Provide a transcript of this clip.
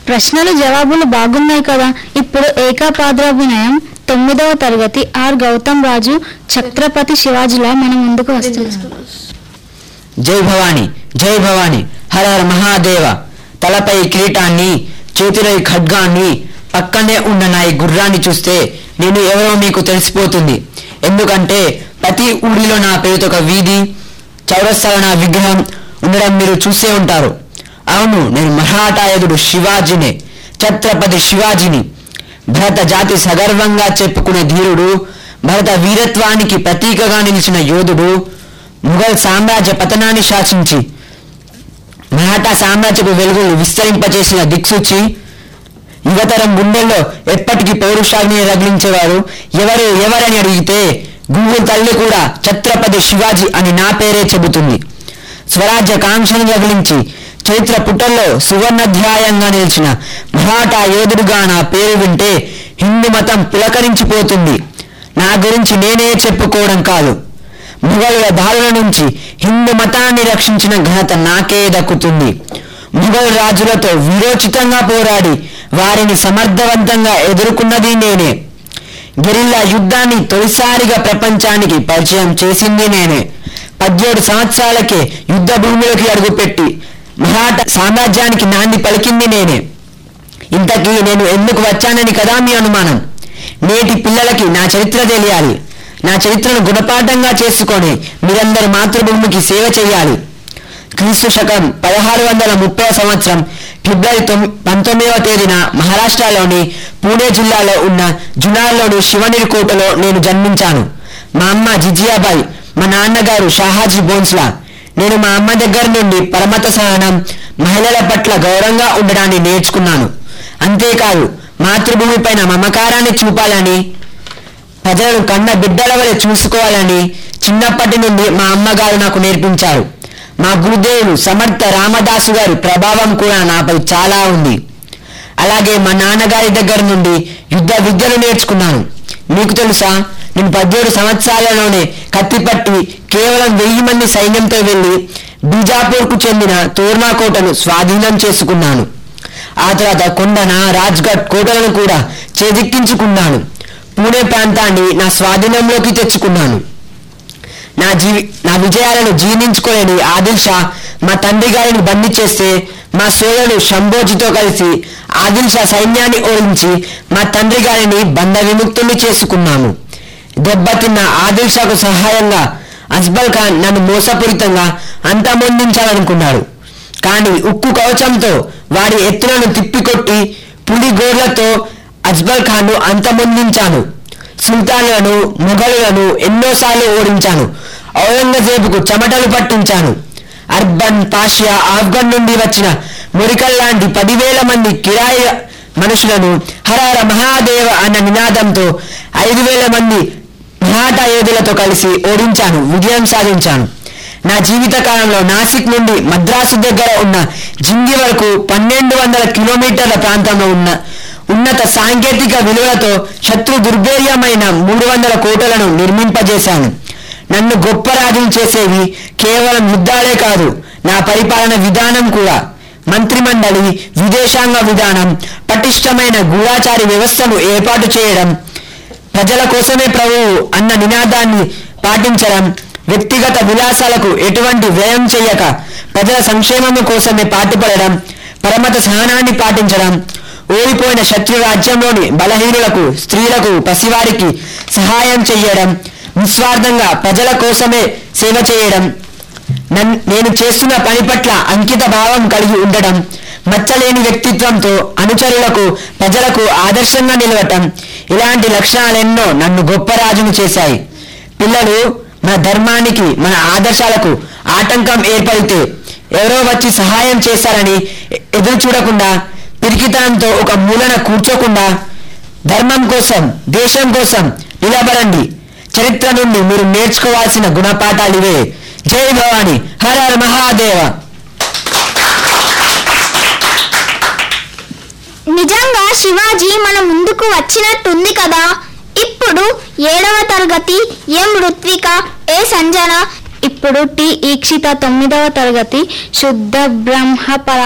ప్రశ్నలు జవాబులు బాగున్నాయి కదా ఇప్పుడు ఏకాపాద్రాభినయం తొమ్మిదవ తరగతి ఆర్ గౌతమ్ రాజు ఛత్రపతి శివాజీలా మన ముందుకు వస్తున్నారు జై భవాని జై భవాని హర హర మహాదేవ తలపై కిరీటాన్ని చేతిలో ఈ ఖడ్గాన్ని పక్కనే ఉన్న నా ఈ గుర్రాన్ని చూస్తే నేను ఎవరో మీకు తెలిసిపోతుంది ఎందుకంటే ప్రతి ఊరిలో నా పేరుతో ఒక వీధి చౌరస్తాలో నా విగ్రహం ఉండడం మీరు చూసే ఉంటారు అవును నేను మరాఠాయుధుడు శివాజీనే ఛత్రపతి శివాజీని భరత జాతి సగర్వంగా చెప్పుకునే ధీరుడు భరత వీరత్వానికి ప్రతీకగా నిలిచిన యోధుడు ముఘల్ సామ్రాజ్య పతనాన్ని శాసించి మరాఠా సామ్రాజ్యపు వెలుగులు విస్తరింపచేసిన దిక్సూచి యువతరం గుండెల్లో ఎప్పటికీ పౌరుషాగ్ని రగిలించేవారు ఎవరు ఎవరని అడిగితే గూగుల్ తల్లి కూడా ఛత్రపతి శివాజీ అని నా పేరే చెబుతుంది స్వరాజ్య కాంక్షను రగిలించి చైత్ర పుటల్లో సువర్ణధ్యాయంగా నిలిచిన మరాఠా యోధుడుగా నా పేరు వింటే హిందూ మతం పులకరించిపోతుంది నా గురించి నేనే చెప్పుకోవడం కాదు ముఘలుల దారుల నుంచి హిందూ మతాన్ని రక్షించిన ఘనత నాకే దక్కుతుంది ముఘల్ రాజులతో విరోచితంగా పోరాడి వారిని సమర్థవంతంగా ఎదుర్కొన్నది నేనే గెరిల్లా యుద్ధాన్ని తొలిసారిగా ప్రపంచానికి పరిచయం చేసింది నేనే పద్దెడు సంవత్సరాలకే యుద్ధ భూమిలోకి అడుగుపెట్టి మరాఠా సామ్రాజ్యానికి నాంది పలికింది నేనే ఇంతకీ నేను ఎందుకు వచ్చానని కదా మీ అనుమానం నేటి పిల్లలకి నా చరిత్ర తెలియాలి నా చరిత్రను గుణపాఠంగా చేసుకొని మీరందరి మాతృభూమికి సేవ చేయాలి క్రీస్తు శకం పదహారు వందల ముప్పై సంవత్సరం ఫిబ్రవరి తొమ్ పంతొమ్మిదవ తేదీన మహారాష్ట్రలోని పూణే జిల్లాలో ఉన్న జునార్లోని శివనిరి కోటలో నేను జన్మించాను మా అమ్మ జిజియాబాయి మా నాన్నగారు షాహాజీ బోన్స్లా నేను మా అమ్మ దగ్గర నుండి పరమత సహనం మహిళల పట్ల గౌరవంగా ఉండడాన్ని నేర్చుకున్నాను అంతేకాదు మాతృభూమి పైన మమకారాన్ని చూపాలని ప్రజలను కన్న బిడ్డల వలె చూసుకోవాలని చిన్నప్పటి నుండి మా అమ్మగారు నాకు నేర్పించారు మా గురుదేవులు సమర్థ రామదాసు గారి ప్రభావం కూడా నాపై చాలా ఉంది అలాగే మా నాన్నగారి దగ్గర నుండి యుద్ధ విద్యను నేర్చుకున్నాను మీకు తెలుసా నేను పదిహేడు సంవత్సరాలలోనే కత్తిపట్టి కేవలం వెయ్యి మంది సైన్యంతో వెళ్లి బీజాపూర్కు చెందిన తోర్నా కోటను స్వాధీనం చేసుకున్నాను ఆ తర్వాత కొండన రాజ్ఘట్ కోటలను కూడా చేజిక్కించుకున్నాను పూణే ప్రాంతాన్ని నా స్వాధీనంలోకి తెచ్చుకున్నాను నా జీవి నా విజయాలను జీర్ణించుకోలేని ఆదిల్ షా మా తండ్రి గారిని బందీ చేస్తే మా సోదరుడు శంభోజితో కలిసి ఆదిల్ షా సైన్యాన్ని ఓడించి మా తండ్రి గారిని బంధ విముక్తుని చేసుకున్నాము దెబ్బతిన్న ఆదిల్ షాకు సహాయంగా అస్బల్ ఖాన్ నన్ను మోసపూరితంగా అంతమొందించాలనుకున్నాడు కానీ ఉక్కు కవచంతో వారి ఎత్తులను తిప్పికొట్టి పులి గోర్లతో అజ్బల్ ఖాన్ను అంతమొందించాను సుల్తాన్లను మొఘలులను ఎన్నోసార్లు ఓడించాను ఔరంగజేబుకు చెమటలు పట్టించాను అర్బన్ పాషియా ఆఫ్ఘన్ నుండి వచ్చిన మురికల్ లాంటి పదివేల మంది కిరాయి మనుషులను హరహర మహాదేవ అన్న నినాదంతో ఐదు వేల మంది మరాఠా యోధులతో కలిసి ఓడించాను విజయం సాధించాను నా జీవిత కాలంలో నాసిక్ నుండి మద్రాసు దగ్గర ఉన్న జింగి వరకు పన్నెండు వందల కిలోమీటర్ల ప్రాంతంలో ఉన్న ఉన్నత సాంకేతిక విలువలతో శత్రు దుర్భేర్యమైన మూడు వందల కోటలను నిర్మింపజేశాను నన్ను గొప్ప రాజును చేసేవి కేవలం యుద్ధాలే కాదు నా పరిపాలన విధానం కూడా మంత్రిమండలి విదేశాంగ విధానం పటిష్టమైన గూఢాచారి వ్యవస్థను ఏర్పాటు చేయడం ప్రజల కోసమే ప్రభువు అన్న నినాదాన్ని పాటించడం వ్యక్తిగత విలాసాలకు ఎటువంటి వ్యయం చేయక ప్రజల సంక్షేమం కోసమే పాటుపడడం పరమత సహనాన్ని పాటించడం ఓడిపోయిన శత్రు రాజ్యంలోని బలహీనులకు స్త్రీలకు పసివారికి సహాయం చేయడం నిస్వార్థంగా ప్రజల కోసమే సేవ చేయడం నన్- నేను చేస్తున్న పని పట్ల అంకిత భావం కలిగి ఉండడం మచ్చలేని వ్యక్తిత్వంతో అనుచరులకు ప్రజలకు ఆదర్శంగా నిలవటం ఇలాంటి లక్షణాలెన్నో నన్ను గొప్ప రాజును చేశాయి పిల్లలు మన ధర్మానికి మన ఆదర్శాలకు ఆటంకం ఏర్పడితే ఎవరో వచ్చి సహాయం చేశారని ఎ- ఎదురు చూడకుండా పిరికితనంతో ఒక మూలన కూర్చోకుండా ధర్మం కోసం దేశం కోసం నిలబడండి చరిత్ర నుండి మీరు నేర్చుకోవాల్సిన గుణపాఠాలు ఇవే జై భవాని హర హర మహాదేవ నిజంగా శివాజీ మన ముందుకు వచ్చినట్టుంది కదా ఇప్పుడు ఏడవ తరగతి ఎం ఋత్విక ఏ సంజన ఇప్పుడు టి ఈక్షిత తొమ్మిదవ తరగతి శుద్ధ బ్రహ్మ పర